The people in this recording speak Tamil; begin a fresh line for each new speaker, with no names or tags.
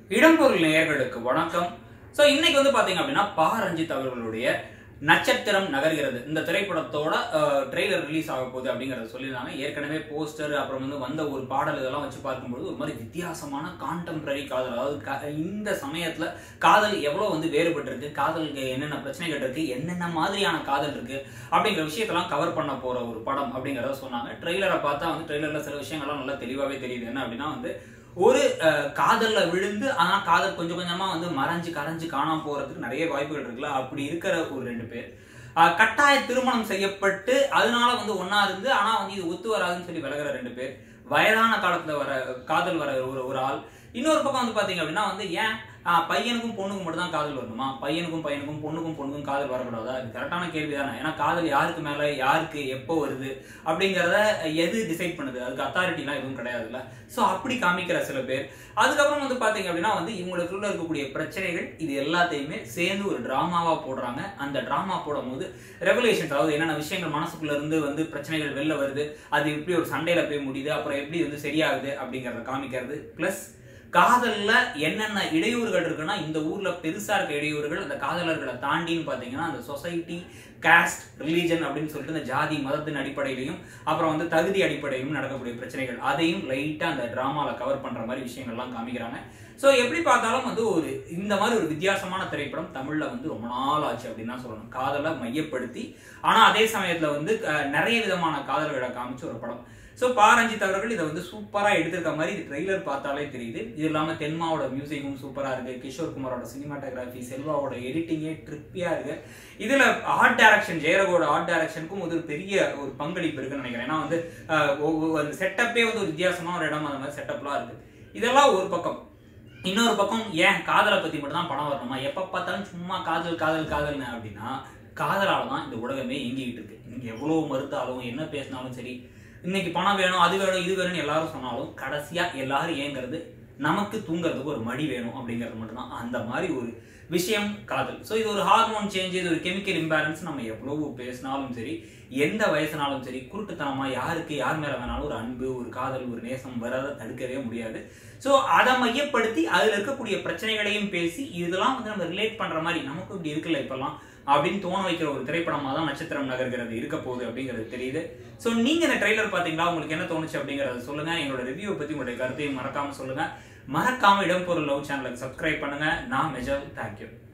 இடம்பொருள் நேயர்களுக்கு வணக்கம் ஸோ இன்னைக்கு வந்து பாத்தீங்க அப்படின்னா பா ரஞ்சித் அவர்களுடைய நட்சத்திரம் நகர்கிறது இந்த திரைப்படத்தோட ட்ரெய்லர் ரிலீஸ் ஆக போகுது அப்படிங்கறத சொல்லியிருந்தாங்க ஏற்கனவே போஸ்டர் அப்புறம் வந்து வந்த ஒரு பாடல் இதெல்லாம் வச்சு பார்க்கும்போது ஒரு மாதிரி வித்தியாசமான கான்டெம்பரரி காதல் அதாவது க- இந்த சமயத்துல காதல் எவ்வளவு வந்து வேறுபட்டிருக்கு காதலுக்கு என்னென்ன பிரச்சனைகள் இருக்கு என்னென்ன மாதிரியான காதல் இருக்கு அப்படிங்கிற விஷயத்தெல்லாம் கவர் பண்ண போற ஒரு படம் அப்படிங்கறத சொன்னாங்க ட்ரெய்லரை பார்த்தா வந்து ட்ரெய்லர்ல சில விஷயங்கள்லாம் நல்லா தெளிவாவே தெரியுது என்ன அப்படின்னா வந்து ஒரு அஹ், காதல்ல விழுந்து ஆனா காதல் கொஞ்சம் கொஞ்சமா வந்து மறைஞ்சு கரைஞ்சு காணாம போறதுக்கு நிறைய வாய்ப்புகள் இருக்குல்ல அப்படி இருக்கிற ஒரு ரெண்டு பேர் அஹ், கட்டாய திருமணம் செய்யப்பட்டு அதனால வந்து ஒண்ணா இருந்து ஆனா வந்து இது ஒத்து வராதுன்னு சொல்லி விலகுற ரெண்டு பேர் வயதான காலத்துல வர காதல் வர ஒரு ஒரு ஆள் இன்னொரு பக்கம் வந்து பாத்தீங்க அப்படின்னா வந்து ஏன் ஆஹ், பையனுக்கும் பொண்ணுக்கும் மட்டும் தான் காதல் வரணுமா பையனுக்கும் பையனுக்கும் பொண்ணுக்கும் பொண்ணுக்கும் காதல் வரக்கூடாதா இது கரெக்டான கேள்வி தானே ஏன்னா காதல் யாருக்கு மேல யாருக்கு எப்போ வருது அப்படிங்கிறத எது டிசைட் பண்ணுது அதுக்கு அத்தாரிட்டிலாம் எதுவும் கிடையாதுல்ல ஸோ அப்படி காமிக்கிற சில பேர் அதுக்கப்புறம் வந்து பாத்தீங்க அப்படின்னா வந்து இவங்களுக்குள்ள இருக்கக்கூடிய பிரச்சனைகள் இது எல்லாத்தையுமே சேர்ந்து ஒரு டிராமாவா போடுறாங்க அந்த டிராமா போடும்போது ரெவலேஷன்ஸ் அதாவது என்னென்ன விஷயங்கள் மனசுக்குள்ள இருந்து வந்து பிரச்சனைகள் வெளில வருது அது எப்படி ஒரு சண்டையில போய் முடியுது அப்புறம் எப்படி வந்து சரியாகுது அப்படிங்கறத காமிக்கிறது பிளஸ் காதல்ல என்னென்ன இடையூறுகள் இருக்குன்னா இந்த ஊர்ல பெருசா இருக்க இடையூறுகள் அந்த காதலர்களை தாண்டின்னு பாத்தீங்கன்னா அந்த சொசைட்டி காஸ்ட் ரிலீஜன் அப்படின்னு சொல்லிட்டு இந்த ஜாதி மதத்தின் அடிப்படையிலையும் அப்புறம் வந்து தகுதி அடிப்படையிலும் நடக்கக்கூடிய பிரச்சனைகள் அதையும் லைட்டா அந்த டிராமால கவர் பண்ற மாதிரி விஷயங்கள்லாம் காமிக்கிறாங்க ஸோ எப்படி பார்த்தாலும் வந்து ஒரு இந்த மாதிரி ஒரு வித்தியாசமான திரைப்படம் தமிழ்ல வந்து ரொம்ப நாள் ஆச்சு அப்படின்னு தான் சொல்லணும் காதலை மையப்படுத்தி ஆனா அதே சமயத்துல வந்து அஹ், நிறைய விதமான காதல்களை காமிச்ச ஒரு படம் ஸோ பாரஞ்சித் அவர்கள் இதை வந்து சூப்பரா எடுத்திருக்க மாதிரி இது ட்ரெய்லர் பார்த்தாலே தெரியுது இது இல்லாம தென்மாவோட மியூசிக்கும் சூப்பரா இருக்கு கிஷோர் குமாரோட சினிமாட்டோகிராஃபி செல்வாவோட எடிட்டிங்கே ட்ரிப்பியா இருக்கு இதுல ஆர்ட் டைரக்ஷன் ஜெயரகோட ஆர்ட் டைரக்ஷனுக்கும் ஒரு பெரிய ஒரு பங்களிப்பு இருக்குன்னு நினைக்கிறேன் ஏன்னா வந்து அஹ், ஒவ்வொரு- அந்த செட்டப்பே வந்து ஒரு வித்தியாசமான ஒரு இடம் அந்த மாதிரி செட்டப்லாம் இருக்கு இதெல்லாம் ஒரு பக்கம் இன்னொரு பக்கம் ஏன் காதலை பத்தி மட்டும் தான் படம் வரணுமா எப்ப பார்த்தாலும் சும்மா காதல் காதல் காதல்னு அப்படின்னா காதலால தான் இந்த உலகமே இயங்கிக்கிட்டு இருக்கு நீங்க எவ்வளவு மறுத்தாலும் என்ன பேசினாலும் சரி இன்னைக்கு பணம் வேணும் அது வேணும் இது வேணும்னு எல்லாரும் சொன்னாலும் கடைசியா எல்லாரும் ஏங்குறது நமக்கு தூங்குறதுக்கு ஒரு மடி வேணும் அப்படிங்கிறது மட்டும்தான் அந்த மாதிரி ஒரு விஷயம் காதல் ஸோ இது ஒரு ஹார்மோன் சேஞ்ச் இது ஒரு கெமிக்கல் இம்பேலன்ஸ் நம்ம எவ்வளவு பேசினாலும் சரி எந்த வயசுனாலும் சரி குருட்டுத்தனமா யாருக்கு யார் மேல வேணாலும் ஒரு அன்பு ஒரு காதல் ஒரு நேசம் வராத தடுக்கவே முடியாது ஸோ அதை மையப்படுத்தி அதுல இருக்கக்கூடிய பிரச்சனைகளையும் பேசி இதெல்லாம் வந்து நம்ம ரிலேட் பண்ற மாதிரி நமக்கும் இப்படி இருக்குல்ல இப்பெல்லாம் அப்படின்னு தோண வைக்கிற ஒரு திரைப்படமா தான் நட்சத்திரம் நகர்கிறது இருக்க போகுது அப்படிங்கிறது தெரியுது ஸோ நீங்க இந்த ட்ரெய்லர் பாத்தீங்களா உங்களுக்கு என்ன தோணுச்சு அப்படிங்கறத சொல்லுங்க எங்களோட ரிவ்யூ பத்தி உங்களுடைய கருத்தையும் மறக்காம சொல்லுங்க மறக்காம இடம்பொருள் லவ் சேனலுக்கு சப்ஸ்கிரைப் பண்ணுங்க நான் மெஜல் தேங்க்யூ